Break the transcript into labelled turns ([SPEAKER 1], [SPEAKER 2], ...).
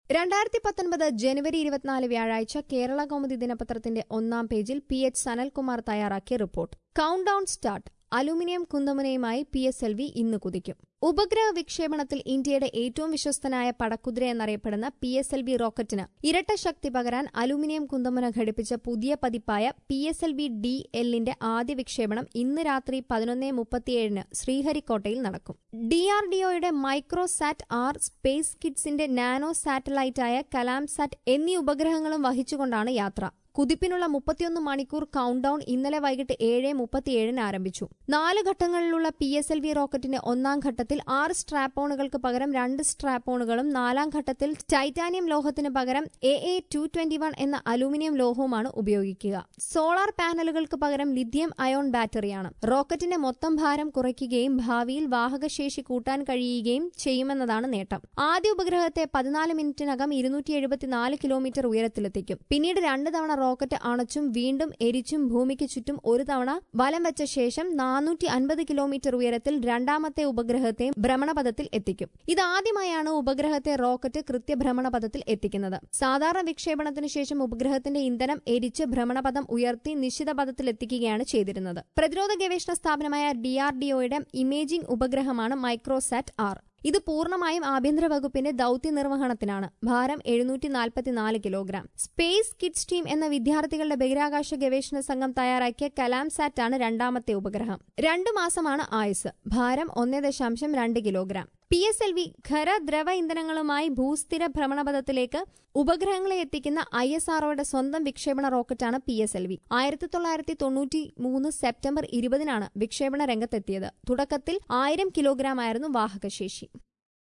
[SPEAKER 1] രണ്ടായിരത്തി പത്തൊൻപത് ജനുവരി ഇരുപത്തിനാല് വ്യാഴാഴ്ച കേരള കൗമുദി ദിനപത്രത്തിന്റെ ഒന്നാം പേജിൽ പി എച്ച് സനൽകുമാർ തയ്യാറാക്കിയ report count down start aluminium കുന്തമുനയുമായി പി എസ് എൽ വി ഇന്ന് കുതിക്കും ഉപഗ്രഹ വിക്ഷേപണത്തിൽ ഇന്ത്യയുടെ ഏറ്റവും വിശ്വസ്തനായ പടക്കുതിര എന്നറിയപ്പെടുന്ന പി എസ് എൽ വി റോക്കറ്റിന് ഇരട്ട ശക്തി പകരാൻ അലൂമിനിയം കുന്തമുന ഘടിപ്പിച്ച പുതിയ പതിപ്പായ P S L V D എല്ലിന്റെ ആദ്യ വിക്ഷേപണം ഇന്ന് രാത്രി പതിനൊന്ന് മുപ്പത്തിയേഴിന് ശ്രീഹരിക്കോട്ടയിൽ നടക്കും ഡി ആർ ഡിഒയുടെ മൈക്രോസാറ്റ് ആർ സ്പേസ് കിഡ്സിന്റെ നാനോ സാറ്റലൈറ്റായ കലാംസാറ്റ് എന്നീ ഉപഗ്രഹങ്ങളും വഹിച്ചുകൊണ്ടാണ് യാത്ര കുതിപ്പിനുള്ള മുപ്പത്തിയൊന്ന് മണിക്കൂർ കൌണ്ട് ഡൌൺ ഇന്നലെ വൈകിട്ട് ഏഴ് മുപ്പത്തിയേഴിന് ആരംഭിച്ചു നാല് ഘട്ടങ്ങളിലുള്ള പി എസ് എൽ വി റോക്കറ്റിന്റെ ഒന്നാം ഘട്ടത്തിൽ ആറ് സ്ട്രാപ്പോണുകൾക്ക് പകരം രണ്ട് സ്ട്രാപ്പോണുകളും നാലാം ഘട്ടത്തിൽ ടൈറ്റാനിയം ലോഹത്തിന് പകരം A A two twenty one എന്ന അലൂമിനിയം ലോഹവുമാണ് ഉപയോഗിക്കുക സോളാർ പാനലുകൾക്ക് പകരം ലിഥിയം അയോൺ ബാറ്ററിയാണ് റോക്കറ്റിന്റെ മൊത്തം ഭാരം കുറയ്ക്കുകയും ഭാവിയിൽ വാഹകശേഷി കൂട്ടാൻ കഴിയുകയും ചെയ്യുമെന്നതാണ് നേട്ടം ആദ്യ ഉപഗ്രഹത്തെ പതിനാല് മിനിറ്റിനകം ഇരുന്നൂറ്റി എഴുപത്തിനാല് കിലോമീറ്റർ ഉയരത്തിലെത്തിക്കും പിന്നീട് രണ്ട് തവണ റോക്കറ്റ് അണച്ചും വീണ്ടും എരിച്ചും ഭൂമിക്ക് ചുറ്റും ഒരു തവണ വലം വെച്ച ശേഷം നാനൂറ്റി അൻപത് കിലോമീറ്റർ ഉയരത്തിൽ രണ്ടാമത്തെ ഉപഗ്രഹത്തെ ഭ്രമണപഥത്തിൽ എത്തിക്കും ഇതാദ്യമായാണ് ഉപഗ്രഹത്തെ റോക്കറ്റ് കൃത്യഭ്രമണപഥത്തിൽ എത്തിക്കുന്നത് സാധാരണ വിക്ഷേപണത്തിന് ശേഷം ഉപഗ്രഹത്തിന്റെ ഇന്ധനം എരിച്ച് ഭ്രമണപഥം ഉയർത്തി നിശ്ചിത പഥത്തിൽ എത്തിക്കുകയാണ് ചെയ്തിരുന്നത് പ്രതിരോധ ഗവേഷണ സ്ഥാപനമായ ഡിആർഡിഒയുടെ ഇമേജിംഗ് ഉപഗ്രഹമാണ് മൈക്രോസാറ്റ് ആർ ഇത് പൂർണ്ണമായും ആഭ്യന്തര വകുപ്പിന്റെ ദൌത്യ നിർവഹണത്തിനാണ് ഭാരം എഴുന്നൂറ്റി നാൽപ്പത്തിനാല് കിലോഗ്രാം സ്പേസ് കിഡ്സ് ടീം എന്ന വിദ്യാർത്ഥികളുടെ ബഹിരാകാശ ഗവേഷണ സംഘം തയ്യാറാക്കിയ കലാംസാറ്റ് ആണ് രണ്ടാമത്തെ ഉപഗ്രഹം രണ്ടു മാസമാണ് ആയുസ് ഭാരം ഒന്ന് ദശാംശം രണ്ട് kilogram P S L V ഖര ദ്രവ ഇന്ധനങ്ങളുമായി ഭൂസ്ഥിര ഭ്രമണപഥത്തിലേക്ക് ഉപഗ്രഹങ്ങളെ എത്തിക്കുന്ന ഐ എസ് ആർഒയുടെ സ്വന്തം വിക്ഷേപണ റോക്കറ്റാണ് പി എസ് എൽ വി ആയിരത്തി തൊള്ളായിരത്തി തൊണ്ണൂറ്റി മൂന്ന് സെപ്റ്റംബർ ഇരുപതിനാണ് വിക്ഷേപണ രംഗത്തെത്തിയത് തുടക്കത്തിൽ ആയിരം കിലോഗ്രാം ആയിരുന്നു വാഹകശേഷി